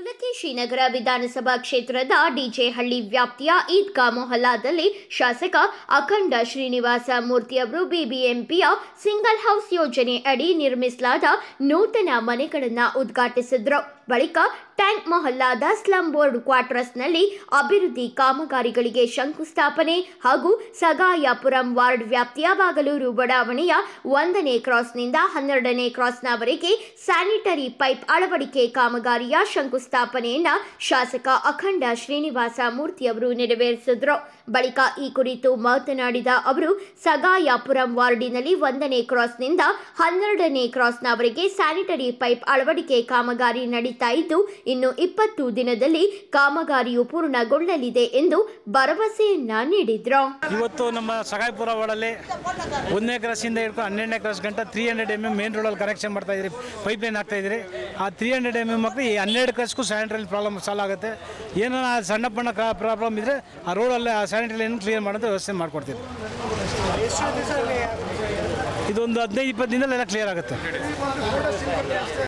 ಅವಲಕ್ಕಿ ಶ್ರೀನಗರ ವಿಧಾನಸಭಾ ಕ್ಷೇತ್ರದ ಡಿಜೆಹಳ್ಳಿ ವ್ಯಾಪ್ತಿಯ ಈದ್ಗಾ ಮೊಹಲ್ಲಾದಲ್ಲಿ ಶಾಸಕ ಅಖಂಡ ಶ್ರೀನಿವಾಸ ಮೂರ್ತಿ ಅವರು ಬಿಬಿಎಂಪಿಯ ಸಿಂಗಲ್ ಹೌಸ್ ಯೋಜನೆ ಅಡಿ ನಿರ್ಮಿಸಲಾದ ನೂತನ ಮನೆಗಳನ್ನು ಉದ್ಘಾಟಿಸಿದ್ರು ಬಳಿಕ ಟ್ಯಾಂಕ್ ಮೊಹಲ್ಲಾದ ಸ್ಲಂ ಬೋರ್ಡ್ ಕ್ವಾರ್ಟರ್ಸ್ನಲ್ಲಿ ಅಭಿವೃದ್ಧಿ ಕಾಮಗಾರಿಗಳಿಗೆ ಶಂಕುಸ್ಥಾಪನೆ ಹಾಗೂ ಸಗಾಯಪುರಂ ವಾರ್ಡ್ ವ್ಯಾಪ್ತಿಯ ಬಾಗಲೂರು ಬಡಾವಣೆಯ ಒಂದನೇ ಕ್ರಾಸ್ನಿಂದ ಹನ್ನೆರಡನೇ ಕ್ರಾಸ್ನವರೆಗೆ ಸ್ಯಾನಿಟರಿ ಪೈಪ್ ಅಳವಡಿಕೆ ಕಾಮಗಾರಿಯ ಶಂಕುಸ್ಥಾಪನೆಯನ್ನ ಶಾಸಕ ಅಖಂಡ ಶ್ರೀನಿವಾಸ ಮೂರ್ತಿ ಅವರು ನೆರವೇರಿಸಿದ್ರು ಬಳಿಕ ಈ ಕುರಿತು ಮಾತನಾಡಿದ ಅವರು ಸಗಾಯಪುರಂ ವಾರ್ಡಿನಲ್ಲಿ ಒಂದನೇ ಕ್ರಾಸ್ನಿಂದ ಹನ್ನೆರಡನೇ ಕ್ರಾಸ್ನವರೆಗೆ ಸ್ಯಾನಿಟರಿ ಪೈಪ್ ಅಳವಡಿಕೆ ಕಾಮಗಾರಿ ನಡೀತಾ ಇದ್ದು ಇನ್ನು ಇಪ್ಪತ್ತು ದಿನದಲ್ಲಿ ಕಾಮಗಾರಿಯು ಪೂರ್ಣಗೊಳ್ಳಲಿದೆ ಎಂದು ಭರವಸೆಯನ್ನ ನೀಡಿದ್ರು ಇವತ್ತು ನಮ್ಮ ಸಗಾಯ್ಪುರ ವಾರ್ಡಲ್ಲಿ ಒಂದನೇ ಕ್ರಾಸಿಂದ ಹಿಡ್ಕೊಂಡು ಹನ್ನೆರಡನೇ ಕ್ರಾಸ್ ಗಂಟ three hundred M M main ರೋಡಲ್ಲಿ ಕನೆಕ್ಷನ್ ಮಾಡ್ತಾ ಇದ್ರಿ ಪೈಪ್ ಲೈನ್ ಹಾಕ್ತಾ ಇದ್ರಿ ಆ ತ್ರೀ ಹಂಡ್ರೆಡ್ ಎಮ್ ಎಮ್ ಮಕ್ಕಳು ಈ ಹನ್ನೆರಡು ಕ್ರಾಸ್ಗೂ ಸ್ಯಾನಿಟರಿ ಪ್ರಾಬ್ಲಮ್ ಸಾಲ್ವ್ ಆಗುತ್ತೆ ಏನೋ ಸಣ್ಣ ಪಣ್ಣ ಪ್ರಾಬ್ಲಮ್ ಇದ್ದರೆ ಆ ರೋಡಲ್ಲಿ ಆ ಸ್ಯಾನಿಟರಿ ಲೈನ್ ಕ್ಲಿಯರ್ ಮಾಡೋದು ವ್ಯವಸ್ಥೆ ಮಾಡ್ಕೊಡ್ತೀವಿ ಇದೊಂದು ಹದಿನೈದು ಇಪ್ಪತ್ತು ದಿನದಲ್ಲೆಲ್ಲ ಕ್ಲಿಯರ್ ಆಗುತ್ತೆ